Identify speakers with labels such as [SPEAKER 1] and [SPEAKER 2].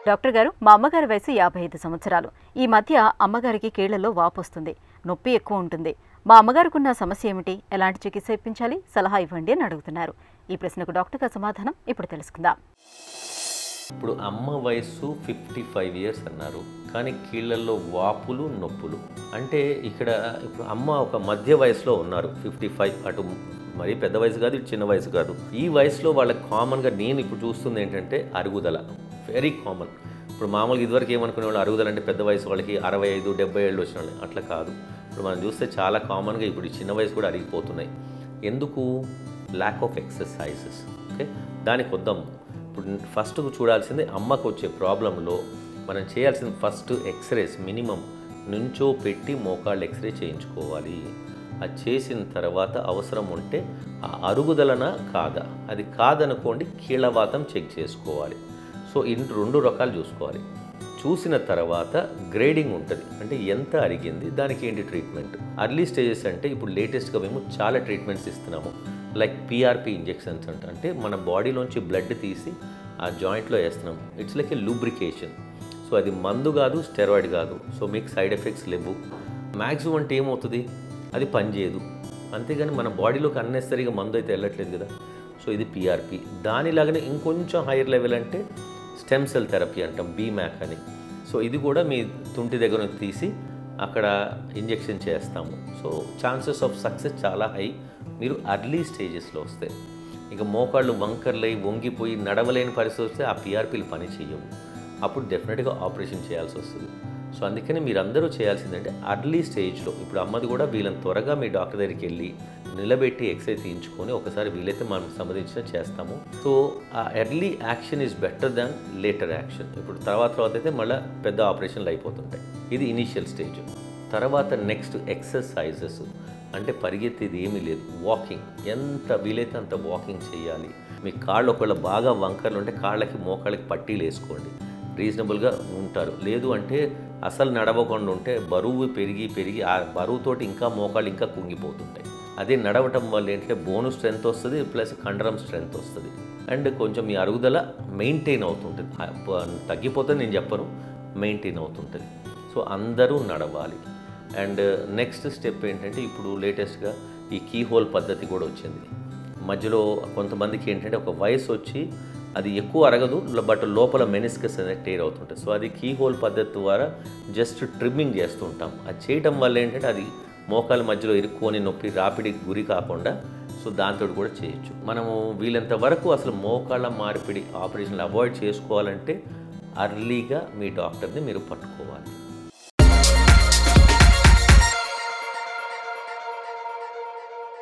[SPEAKER 1] doctor గారు మా అమ్మగారి వయసు యాభై ఐదు సంవత్సరాలు ఈ మధ్య అమ్మగారికి కీళ్లలో వాపు వస్తుంది నొప్పి ఎక్కువ ఉంటుంది మా అమ్మగారికున్న సమస్య ఏమిటి ఎలాంటి చికిత్స ఇప్పించాలి సలహా ఇవ్వండి అని అడుగుతున్నారు ఈ ప్రశ్నకు డాక్టర్ గారి సమాధానం ఇప్పుడు తెలుసుకుందాం
[SPEAKER 2] ఇప్పుడు అమ్మ వయస్సు ఫిఫ్టీ ఫైవ్ ఇయర్స్ అన్నారు కానీ కీళ్ళల్లో వాపులు నొప్పులు అంటే ఇక్కడ ఇప్పుడు అమ్మ ఒక మధ్య వయసులో ఉన్నారు ఫిఫ్టీ ఫైవ్ అటు మరీ పెద్ద వయసు కాదు ఇటు చిన్న వయసు కాదు ఈ వయసులో వాళ్ళకి కామన్గా నేను ఇప్పుడు చూస్తుంది ఏంటంటే అరుగుదల వెరీ కామన్ ఇప్పుడు మామూలుగా ఇదివరకు ఏమనుకునే వాళ్ళు అరుగుదల అంటే పెద్ద వయసు వాళ్ళకి అరవై ఐదు డెబ్బై ఏళ్ళు వచ్చిన వాళ్ళు అట్లా కాదు ఇప్పుడు మనం చూస్తే చాలా కామన్గా ఇప్పుడు ఈ చిన్న వయసు కూడా అరిగిపోతున్నాయి ఎందుకు ల్యాక్ ఆఫ్ ఎక్సర్సైజెస్ ఓకే దానికి వద్దాం ఇప్పుడు ఫస్ట్ చూడాల్సింది అమ్మకు వచ్చే ప్రాబ్లంలో మనం చేయాల్సింది ఫస్ట్ ఎక్స్రేస్ మినిమం నుంచో పెట్టి మోకాళ్ళు ఎక్స్రే చేయించుకోవాలి అది చేసిన తర్వాత అవసరం ఉంటే ఆ అరుగుదలన కాదా అది కాదనుకోండి కీళ్ళవాతం చెక్ చేసుకోవాలి సో ఇన్ రెండు రకాలు చూసుకోవాలి చూసిన తర్వాత గ్రేడింగ్ ఉంటుంది అంటే ఎంత అరిగింది దానికి ఏంటి ట్రీట్మెంట్ అర్లీ స్టేజెస్ అంటే ఇప్పుడు లేటెస్ట్గా మేము చాలా ట్రీట్మెంట్స్ ఇస్తున్నాము లైక్ పిఆర్పి ఇంజెక్షన్స్ అంట అంటే మన బాడీలోంచి బ్లడ్ తీసి ఆ జాయింట్లో వేస్తున్నాం it's like a lubrication so అది మందు కాదు స్టెరాయిడ్ కాదు సో మీకు సైడ్ ఎఫెక్ట్స్ లేవు మ్యాక్సిమం అంటే ఏమవుతుంది అది పనిచేయదు అంతేగాని మన బాడీలోకి అన్నెసరిగా మందు అయితే వెళ్ళట్లేదు కదా సో ఇది పిఆర్పి దానిలాగానే ఇంకొంచెం హైయర్ లెవెల్ అంటే స్టెమ్ సెల్ థెరపీ అంటాం బీమ్యాక్ అని సో ఇది కూడా మీ తుంటి దగ్గర నుంచి తీసి అక్కడ ఇంజెక్షన్ చేస్తాము సో ఛాన్సెస్ ఆఫ్ సక్సెస్ చాలా హై మీరు అర్లీ స్టేజెస్లో వస్తాయి ఇక మోకాళ్ళు వంకర్లై వంగిపోయి నడవలేని పరిస్థితి వస్తే ఆ పిఆర్పీలు పని చేయవు అప్పుడు డెఫినెట్గా ఆపరేషన్ చేయాల్సి వస్తుంది సో అందుకని మీరందరూ చేయాల్సిందంటే అర్లీ స్టేజ్లో ఇప్పుడు అమ్మది కూడా వీళ్ళని త్వరగా మీ డాక్టర్ దగ్గరికి వెళ్ళి నిలబెట్టి ఎక్స్రే తీయించుకొని ఒకసారి వీలైతే మనం సంబంధించిన చేస్తాము సో ఆ early action is better than later action ఇప్పుడు తర్వాత తర్వాత అయితే మళ్ళీ పెద్ద ఆపరేషన్లు అయిపోతుంటాయి ఇది ఇనీషియల్ స్టేజ్ తర్వాత నెక్స్ట్ ఎక్సర్సైజెస్ అంటే పరిగెత్తేది ఏమీ లేదు వాకింగ్ ఎంత వీలైతే అంత వాకింగ్ చేయాలి మీ కాళ్ళు ఒకవేళ బాగా వంకర్లు ఉంటే కాళ్ళకి మోకాళ్ళకి పట్టీలు వేసుకోండి రీజనబుల్గా ఉంటారు లేదు అంటే అసలు నడవకుండా ఉంటే బరువు పెరిగి పెరిగి ఆ బరువుతోటి ఇంకా మోకాళ్ళు ఇంకా కుంగిపోతుంటాయి అదే నడవటం వల్ల ఏంటంటే బోను స్ట్రెంత్ వస్తుంది ప్లస్ కండరం స్ట్రెంత్ వస్తుంది అండ్ కొంచెం మీ అరుగుదల మెయింటైన్ అవుతుంటుంది ఆ, ప- తగ్గిపోతే నేను చెప్పను మెయింటైన్ అవుతుంటుంది సో అందరూ నడవాలి అండ్ నెక్స్ట్ స్టెప్ ఏంటంటే ఇప్పుడు లేటెస్ట్గా ఈ కీ హోల్ పద్ధతి కూడా వచ్చింది మధ్యలో కొంతమందికి ఏంటంటే ఒక వయసు వచ్చి అది ఎక్కువ అరగదు బట్ లోపల మెనిస్కస్ అనేది టేర్ అవుతుంటుంది సో అది కీ హోల్ పద్ధతి ద్వారా జస్ట్ ట్రిమ్మింగ్ చేస్తుంటాం అది చేయటం వల్ల ఏంటంటే అది మోకాల మధ్యలో ఇరుక్కొని నొప్పి రాపిడి గురి కాకుండా సో దాంతో కూడా చేయొచ్చు మనము వీలంత వరకు అసలు మోకాళ్ళ మార్పిడి ఆపరేషన్లు అవాయిడ్ చేసుకోవాలంటే అర్లీగా మీ డాక్టర్ని మీరు పట్టుకోవాలి